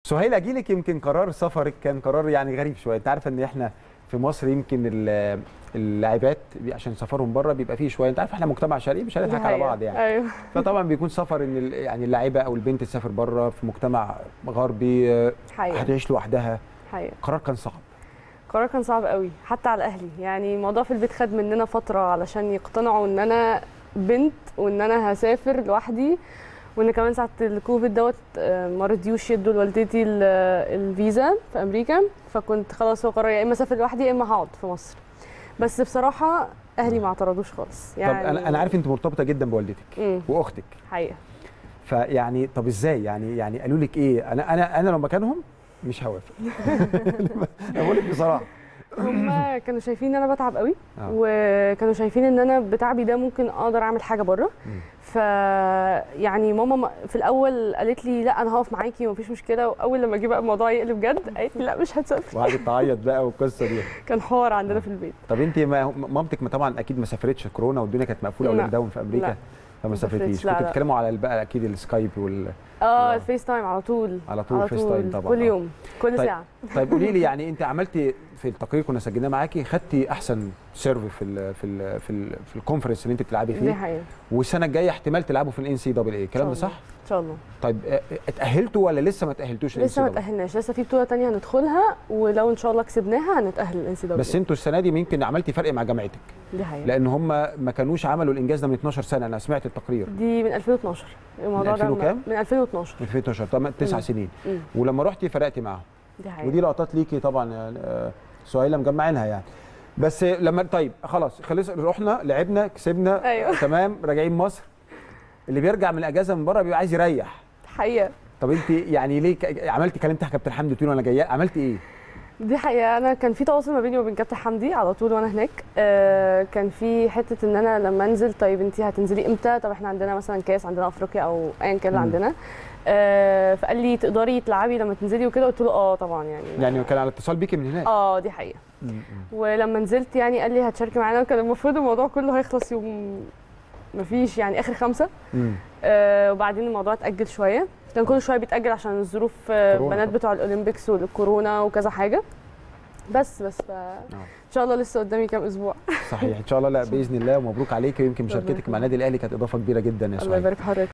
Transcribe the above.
سهيل اجي لك يمكن قرار سفرك كان قرار يعني غريب شويه انت عارفه ان احنا في مصر يمكن ال- اللاعبات بي- عشان سفرهم بره بيبقى فيه شويه انت عارف احنا مجتمع شرقي مش هنضحك على دي بعض حقيقة. يعني ايوه فطبعا بيكون سفر ان ال- يعني اللاعبه او البنت تسافر بره في مجتمع غربي آه، حقيقه هتعيش لوحدها حقيقه قرار كان صعب القرار كان صعب قوي حتى على اهلي يعني الموضوع في البيت خد مننا فتره علشان يقتنعوا ان انا بنت وان انا هسافر لوحدي وان كمان ساعه الكوفيد دوت آه، ما رضيوش يدوا لوالدتي ال- الفيزا في امريكا فكنت خلاص هو قرار يا اما اسافر لوحدي يا اما هقعد في مصر بس بصراحه اهلي ما اعترضوش خالص يعني طب انا انا عارف انت مرتبطه جدا بوالدتك امم واختك حقيقه فيعني طب ازاي يعني يعني قالوا لك ايه انا انا انا لو مكانهم مش هوافق انا بقول لك بصراحه هم كانوا شايفين ان انا بتعب قوي آه. وكانوا شايفين ان انا بتعبي ده ممكن اقدر اعمل حاجه بره مم. ف يعني ماما م- في الاول قالت لي لا انا هقف معاكي ومفيش مشكله واول لما جه بقى الموضوع يقلب جد قالت لي لا مش هتسافري وقعدت تعيط بقى والقصه دي كان حوار عندنا في البيت طب انت ما مامتك ما طبعا اكيد ما سافرتش كورونا والدنيا كانت مقفوله لا. ولوك داون في امريكا لا. فما ما سافرتش، سافرتيش لا، كنتوا لا. بتتكلموا على بقى اكيد السكايب وال اه آه. الفيس تايم على طول على طول فيس تايم طبعا كل آه. يوم كل طيب. ساعه طيب قولي لي يعني انت عملتي في التقرير كنا سجلناه معاكي خدتي احسن سيرف في ال في ال في, ال في الكونفرنس اللي انت بتلعبي دي فيه حقيقه والسنه الجايه احتمال تلعبوا في الان سي دبل اي الكلام ده إن شاء صح؟ ان شاء الله طيب اه، اتاهلتوا ولا لسه ما تاهلتوش لسه ما لل NCAA؟ تاهلناش لسه في بطوله تانية هندخلها ولو ان شاء الله كسبناها هنتاهل الان سي بس انتوا السنه دي يمكن عملتي فرق مع جامعتك دي حقيقه لان هم ما كانوش عملوا الانجاز ده من 12 سنه انا سمعت التقرير دي من 2012 الموضوع 2000 ده وكام؟ من 2012 من 2012 طبعا تسع مم. سنين مم. ولما رحتي فرقتي معاهم دي حقيقه ودي لقطات ليكي طبعا يعني آه، سهيله مجمعينها يعني بس لما طيب خلاص خلص رحنا لعبنا كسبنا أيوة. تمام راجعين مصر اللي بيرجع من الاجازه من بره بيبقى عايز يريح حقيقه طب انت يعني ليه ك- عملتي كلمتي كابتن حمدي تقولي وانا جايه عملتي ايه؟ دي حقيقة أنا كان في تواصل ما بيني وبين كابتن حمدي على طول وأنا هناك آه كان في حتة إن أنا لما أنزل طيب أنت هتنزلي إمتى؟ طب إحنا عندنا مثلا كاس عندنا أفريقيا أو أيا كان اللي مم. عندنا آه فقال لي تقدري تلعبي لما تنزلي وكده قلت له أه طبعا يعني يعني كان على اتصال بيكي من هناك أه دي حقيقة ولما نزلت يعني قال لي هتشاركي معانا كان المفروض الموضوع كله هيخلص يوم مفيش يعني آخر خمسة مم. آه وبعدين الموضوع اتأجل شوية كان كل شوية بيتأجل عشان الظروف آه، كورونا بنات طبعا. بتوع الأولمبيكس والكورونا وكذا حاجة بس بس ف... ان شاء الله لسه قدامي كام اسبوع صحيح ان شاء الله لا باذن الله ومبروك عليكي ويمكن ربنا مشاركتك مع يخليك. النادي الاهلي كانت اضافه كبيره جدا يا الله سهيل يبارك في حضرتك